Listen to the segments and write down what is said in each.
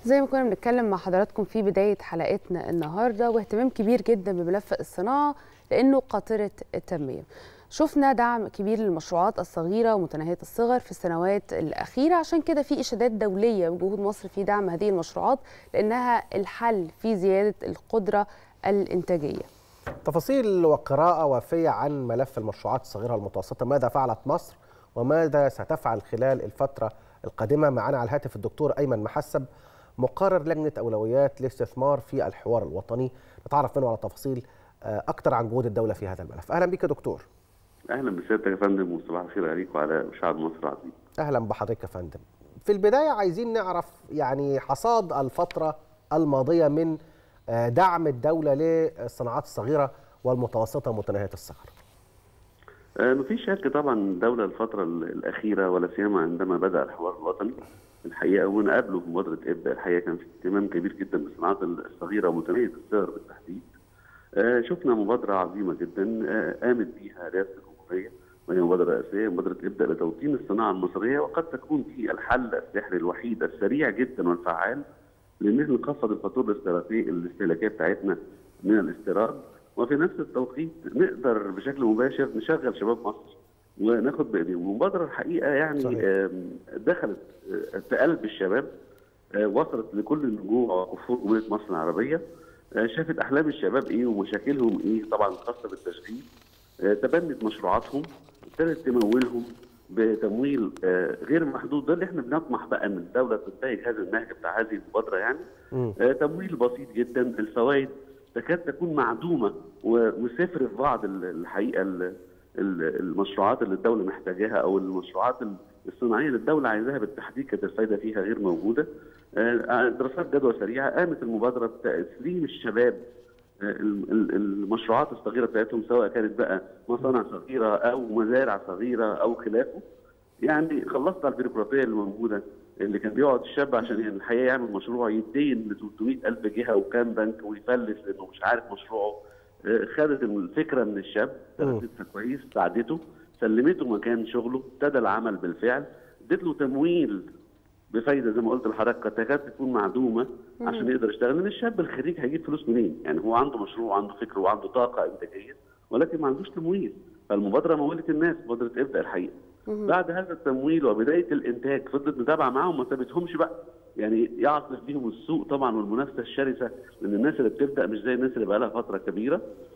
زي ما كنا بنتكلم مع حضراتكم في بداية حلقتنا النهاردة واهتمام كبير جدا بملف الصناعة لأنه قاطرة التنمية شفنا دعم كبير للمشروعات الصغيرة ومتناهية الصغر في السنوات الأخيرة عشان كده في إشادات دولية بجهود مصر في دعم هذه المشروعات لأنها الحل في زيادة القدرة الإنتاجية تفاصيل وقراءة وافية عن ملف المشروعات الصغيرة والمتوسطة ماذا فعلت مصر وماذا ستفعل خلال الفترة القادمة معنا على الهاتف الدكتور أيمن محسب مقرر لجنة أولويات الاستثمار في الحوار الوطني نتعرف منه على تفاصيل أكثر عن جهود الدولة في هذا الملف أهلا بك يا دكتور اهلا بسيادتك يا فندم وصباح الخير عليك وعلى شعب مصر العظيم أهلا بحضرتك يا فندم في البداية عايزين نعرف يعني حصاد الفترة الماضية من دعم الدولة للصناعات الصغيرة والمتوسطة ومتناهية الصغر آه مفيش شك طبعا الدولة الفترة الأخيرة ولا سيما عندما بدأ الحوار الوطني الحقيقة وأنا قبله في مبادرة إبدأ الحقيقة كان في اهتمام كبير جدا بالصناعات الصغيرة ومتناهية الصغر بالتحديد آه شفنا مبادرة عظيمة جدا آه قامت بها رئاسة الجمهورية وهي مبادرة رئاسية مبادرة ابدأ لتوطين الصناعة المصرية وقد تكون دي الحل السحري الوحيد السريع جدا والفعال لان احنا نخفض الفاتوره الاستهلاكيه بتاعتنا من الاستيراد وفي نفس التوقيت نقدر بشكل مباشر نشغل شباب مصر وناخد بايديهم المبادره الحقيقه يعني صحيح. دخلت في قلب الشباب وصلت لكل النجوع وكفور جمهوريه مصر العربيه شافت احلام الشباب ايه ومشاكلهم ايه طبعا خاصه بالتشغيل تبنت مشروعاتهم ابتدت تمولهم بتمويل غير محدود ده اللي احنا بنطمح بقى ان الدوله تنتهج هذا النهج بتاع هذه المبادره يعني م. تمويل بسيط جدا الفوائد تكاد تكون معدومه وصفر في بعض الحقيقه المشروعات اللي الدوله محتاجاها او المشروعات الصناعيه اللي الدوله عايزاها بالتحديد كانت الفائده فيها غير موجوده دراسات جدوى سريعه قامت المبادره بتسليم الشباب المشروعات الصغيره بتاعتهم سواء كانت بقى مصانع صغيره او مزارع صغيره او خلافه يعني خلصت على البيروقراطيه اللي موجوده اللي كان بيقعد الشاب عشان يعني الحقيقه يعمل مشروع يدين ل 300000 جهه وكام بنك ويفلس لانه مش عارف مشروعه خدت الفكره من الشاب درستها كويس ساعدته سلمته مكان شغله ابتدى العمل بالفعل اديت له تمويل بفايده زي ما قلت لحضرتك قد تكاد تكون معدومه عشان يقدر يشتغل لان الشاب الخريج هيجيب فلوس منين؟ يعني هو عنده مشروع وعنده فكر وعنده طاقه انتاجيه ولكن ما عندوش تمويل فالمبادره مولت الناس مبادره ابدا الحقيقه بعد هذا التمويل وبدايه الانتاج فضلت متابعه معاهم ما سابتهمش بقى يعني يعصف بيهم السوق طبعا والمنافسه الشرسه لان الناس اللي بتبدا مش زي الناس اللي بقى لها فتره كبيره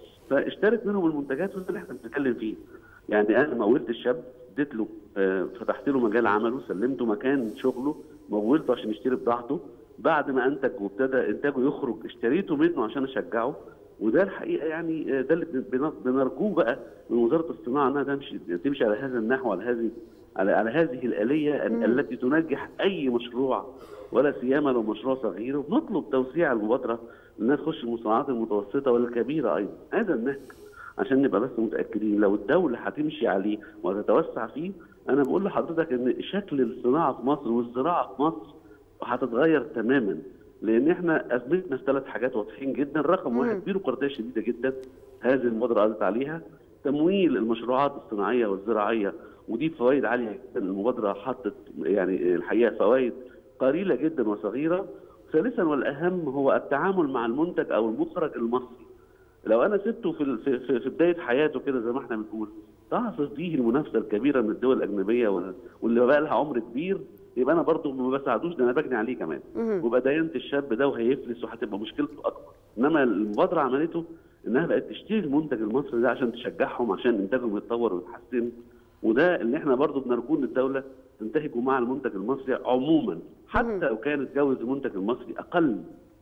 فاشترت منهم المنتجات وده اللي احنا بنتكلم فيه يعني انا مولت الشاب اديت له فتحت له مجال عمله سلمته مكان شغله مولته عشان يشتري بضاعته بعد ما انتج وابتدى انتاجه يخرج اشتريته منه عشان اشجعه وده الحقيقه يعني ده اللي بنرجوه بقى من وزاره الصناعه انها تمشي تمشي على هذا النحو على هذه على, على هذه الاليه م. التي تنجح اي مشروع ولا سيما لو مشروع صغير ونطلب توسيع المبادره انها تخش المصنعات المتوسطه والكبيره ايضا هذا النهج عشان نبقى بس متاكدين لو الدوله هتمشي عليه وتتوسع فيه انا بقول لحضرتك ان شكل الصناعه في مصر والزراعه في مصر هتتغير تماما لان احنا اثبتنا في ثلاث حاجات واضحين جدا رقم واحد بيروقراطيه شديده جدا هذه المبادره قضت عليها تمويل المشروعات الصناعيه والزراعيه ودي فوائد عاليه جدا المبادره حطت يعني الحقيقه فوائد قليله جدا وصغيره ثالثا والاهم هو التعامل مع المنتج او المخرج المصري لو انا سبته في في, في بدايه حياته كده زي ما احنا بنقول تعصف فيه المنافسه الكبيره من الدول الاجنبيه واللي بقى لها عمر كبير يبقى انا برضه ما بساعدوش ده انا بجني عليه كمان ويبقى دينت الشاب ده وهيفلس وهتبقى مشكلته اكبر انما المبادره عملته انها بقت تشتري المنتج المصري ده عشان تشجعهم عشان انتاجهم يتطور ويتحسن وده اللي احنا برضه بنرجوه ان الدوله تنتهجه مع المنتج المصري عموما حتى لو كانت جوز المنتج المصري اقل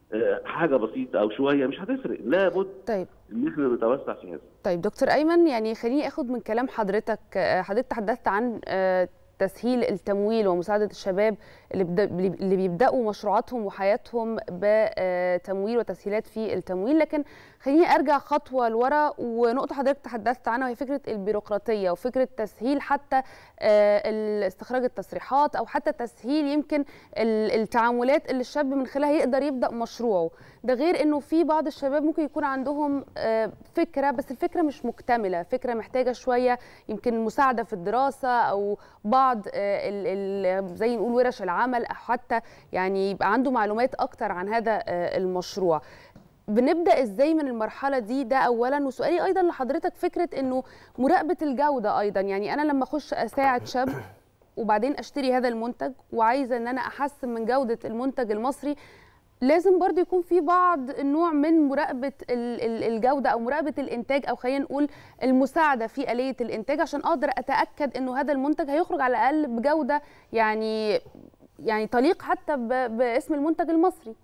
حاجه بسيطه او شويه مش هتفرق لابد طيب ان احنا نتوسع في هذا طيب دكتور ايمن يعني خليني اخد من كلام حضرتك حضرتك تحدثت عن تسهيل التمويل ومساعده الشباب اللي اللي بيبداوا مشروعاتهم وحياتهم بتمويل وتسهيلات في التمويل لكن خليني ارجع خطوه لورا ونقطه حضرتك تحدثت عنها وهي فكره البيروقراطيه وفكره تسهيل حتى استخراج التصريحات او حتى تسهيل يمكن التعاملات اللي الشاب من خلالها يقدر يبدا مشروعه ده غير انه في بعض الشباب ممكن يكون عندهم فكره بس الفكره مش مكتمله فكره محتاجه شويه يمكن مساعده في الدراسه او بعض بعض ال ال زي نقول ورش العمل او حتى يعني يبقى عنده معلومات اكتر عن هذا المشروع بنبدا ازاي من المرحله دي ده اولا وسؤالي ايضا لحضرتك فكره انه مراقبه الجوده ايضا يعني انا لما اخش اساعد شاب وبعدين اشتري هذا المنتج وعايزه ان انا احسن من جوده المنتج المصري لازم برضو يكون في بعض النوع من مراقبه الجوده او مراقبه الانتاج او خلينا نقول المساعده في اليه الانتاج عشان اقدر اتاكد انه هذا المنتج هيخرج على الاقل بجوده يعني يعني تليق حتى باسم المنتج المصري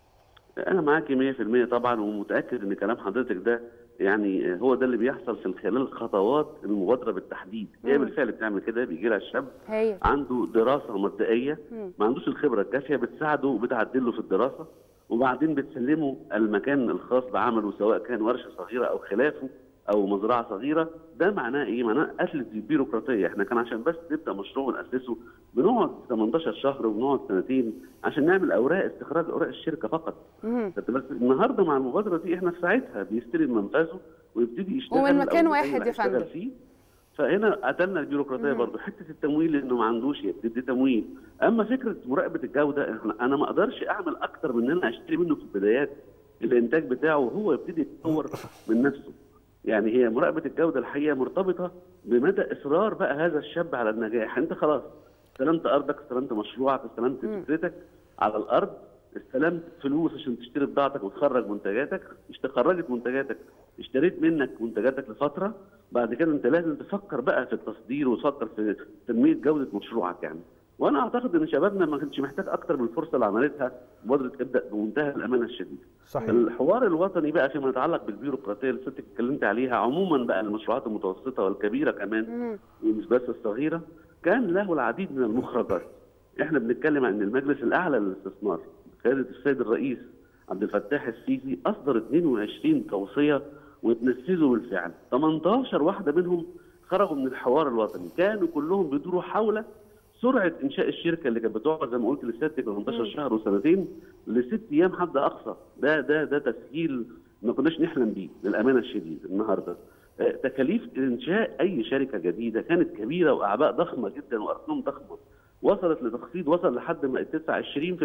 انا معاكي 100% طبعا ومتاكد ان كلام حضرتك ده يعني هو ده اللي بيحصل في خلال خطوات المبادره بالتحديد هي بالفعل بتعمل كده بيجي لها الشاب هي. عنده دراسه مبدئيه ما عندوش الخبره الكافيه بتساعده وبتعدل له في الدراسه وبعدين بتسلمه المكان الخاص بعمله سواء كان ورشه صغيره او خلافه او مزرعه صغيره ده معناه ايه؟ معناه قتل البيروقراطيه احنا كان عشان بس نبدا مشروع وناسسه بنقعد 18 شهر وبنقعد سنتين عشان نعمل اوراق استخراج اوراق الشركه فقط بس النهارده مع المبادره دي احنا في ساعتها بيستلم منفذه ويبتدي يشتغل ومن مكان واحد يا فندم فيه فهنا قتلنا البيروقراطيه برضه حته التمويل انه ما عندوش يبتدي تمويل اما فكره مراقبه الجوده انا ما اقدرش اعمل اكتر من ان انا اشتري منه في البدايات الانتاج بتاعه وهو يبتدي يتطور من نفسه يعني هي مراقبه الجوده الحقيقه مرتبطه بمدى اصرار بقى هذا الشاب على النجاح انت خلاص استلمت ارضك استلمت مشروعك استلمت فكرتك على الارض استلمت فلوس عشان تشتري بضاعتك وتخرج منتجاتك خرجت منتجاتك اشتريت منك منتجاتك لفتره بعد كده انت لازم تفكر بقى في التصدير وتفكر في تنميه جوده مشروعك يعني وانا اعتقد ان شبابنا ما كانش محتاج اكتر من الفرصه اللي عملتها مبادره ابدا بمنتهى الامانه الشديده. صحيح. الحوار الوطني بقى فيما يتعلق بالبيروقراطيه اللي ستك اتكلمت عليها عموما بقى المشروعات المتوسطه والكبيره كمان ومش بس الصغيره كان له العديد من المخرجات. احنا بنتكلم عن المجلس الاعلى للاستثمار قياده السيد الرئيس عبد الفتاح السيسي اصدر 22 توصيه وتنفذوا بالفعل 18 واحده منهم خرجوا من الحوار الوطني كانوا كلهم بيدوروا حول سرعه انشاء الشركه اللي كانت بتقعد زي ما قلت لسيادتك 18 شهر وسنتين لست ايام حد اقصى ده ده ده تسهيل ما كناش نحلم بيه للامانه الشديده النهارده تكاليف انشاء اي شركه جديده كانت كبيره واعباء ضخمه جدا وارقام ضخمه وصلت لتخفيض وصل لحد ما تدفع 20%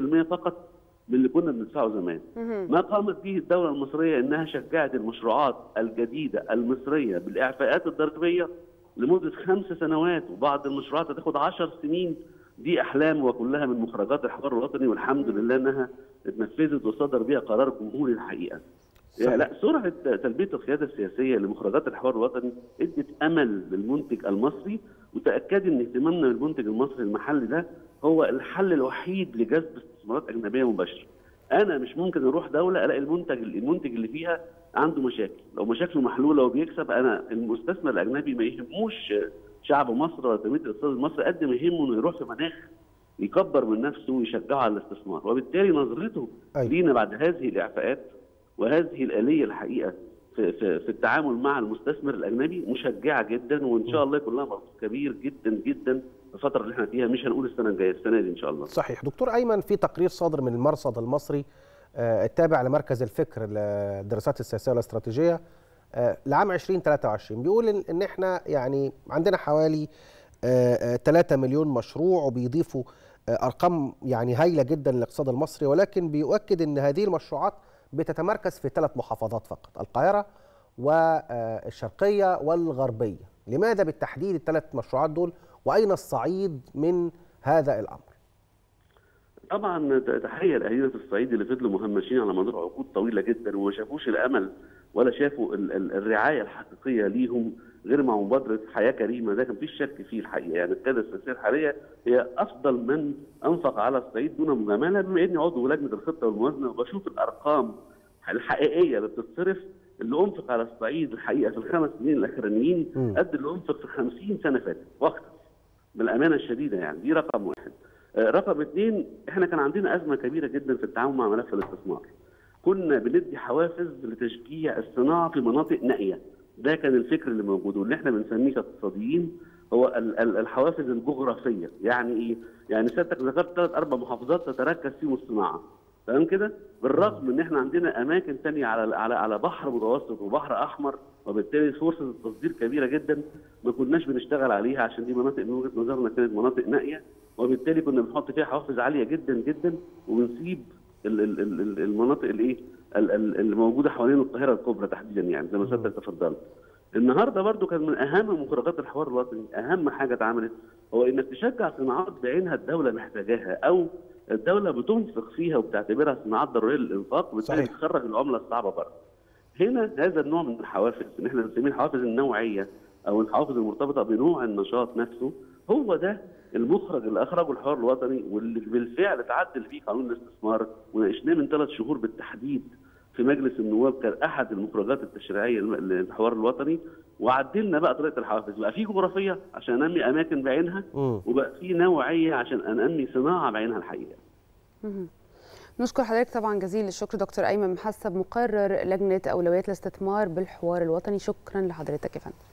فقط من اللي كنا بندفعه زمان. ما قامت به الدوله المصريه انها شجعت المشروعات الجديده المصريه بالاعفاءات الضريبيه لمده خمس سنوات وبعض المشروعات هتاخد 10 سنين دي احلام وكلها من مخرجات الحوار الوطني والحمد لله انها اتنفذت وصدر بها قرار جمهوري الحقيقه. يعني لا سرعه تلبيه القياده السياسيه لمخرجات الحوار الوطني ادت امل للمنتج المصري وتاكدي ان اهتمامنا بالمنتج المصري المحلي ده هو الحل الوحيد لجذب استثمارات اجنبيه مباشره. انا مش ممكن اروح دوله الاقي المنتج المنتج اللي فيها عنده مشاكل، لو مشاكله محلوله وبيكسب انا المستثمر الاجنبي ما يهموش شعب مصر ولا تنميه الاقتصاد المصري قد ما يهمه انه يروح في مناخ يكبر من نفسه ويشجعه على الاستثمار، وبالتالي نظرته أيوة. لينا بعد هذه الاعفاءات وهذه الاليه الحقيقه في, في, في التعامل مع المستثمر الاجنبي مشجعه جدا وان شاء الله يكون لها مردود كبير جدا جدا في الفتره اللي احنا فيها مش هنقول السنه الجايه السنه دي ان شاء الله. صحيح دكتور ايمن في تقرير صادر من المرصد المصري آه، التابع لمركز الفكر للدراسات السياسيه والاستراتيجيه آه، لعام 2023 بيقول ان إن احنا يعني عندنا حوالي 3 مليون مشروع وبيضيفوا آه، ارقام يعني هايله جدا للاقتصاد المصري ولكن بيؤكد ان هذه المشروعات بتتمركز في ثلاث محافظات فقط القاهره والشرقيه والغربيه لماذا بالتحديد الثلاث مشروعات دول واين الصعيد من هذا الامر طبعا تحيه لاهالينا في الصعيد اللي فضلوا مهمشين على مدار عقود طويله جدا وما شافوش الامل ولا شافوا ال- ال- الرعايه الحقيقيه ليهم غير مع مبادره حياه كريمه ده كان مفيش شك فيه الحقيقه يعني القياده السياسيه الحاليه هي افضل من انفق على الصعيد دون مجامله بما اني عضو لجنه الخطه والموازنه وبشوف الارقام الحقيقيه اللي بتتصرف اللي انفق على الصعيد الحقيقه في الخمس سنين الاخرانيين مم. قد اللي انفق في 50 سنه فاتت وقت بالامانه الشديده يعني دي رقم واحد آه، رقم اثنين احنا كان عندنا ازمه كبيره جدا في التعامل مع ملف الاستثمار كنا بندي حوافز لتشجيع الصناعه في مناطق نائيه ده كان الفكر اللي موجود واللي احنا بنسميه كاقتصاديين هو ال- ال- الحوافز الجغرافيه يعني ايه يعني سيادتك ذكرت ثلاث اربع محافظات تتركز فيهم الصناعه تمام كده بالرغم ان احنا عندنا اماكن ثانيه على على على بحر متوسط وبحر احمر وبالتالي فرصه التصدير كبيره جدا ما كناش بنشتغل عليها عشان دي مناطق من وجهه نظرنا كانت مناطق نائيه وبالتالي كنا بنحط فيها حوافز عاليه جدا جدا وبنسيب ال- ال- ال- ال- المناطق الايه ال- ال- اللي موجوده حوالين القاهره الكبرى تحديدا يعني زي ما سيادتك تفضلت. النهارده برضو كان من اهم مخرجات الحوار الوطني اهم حاجه اتعملت هو انك تشجع صناعات بعينها الدوله محتاجاها او الدوله بتنفق فيها وبتعتبرها صناعات ضروريه للانفاق وبالتالي صحيح. تخرج العمله الصعبه بره. هنا هذا النوع من الحوافز اللي احنا بنسميه الحوافز النوعيه او الحوافز المرتبطه بنوع النشاط نفسه هو ده المخرج اللي اخرجه الحوار الوطني واللي بالفعل تعدل فيه قانون الاستثمار وناقشناه من ثلاث شهور بالتحديد في مجلس النواب كان احد المخرجات التشريعيه للحوار الوطني وعدلنا بقى طريقه الحوافز بقى في جغرافيه عشان انمي اماكن بعينها مم. وبقى في نوعيه عشان انمي صناعه بعينها الحقيقه نشكر حضرتك طبعا جزيل الشكر دكتور ايمن محسب مقرر لجنه اولويات الاستثمار بالحوار الوطني شكرا لحضرتك يا فندم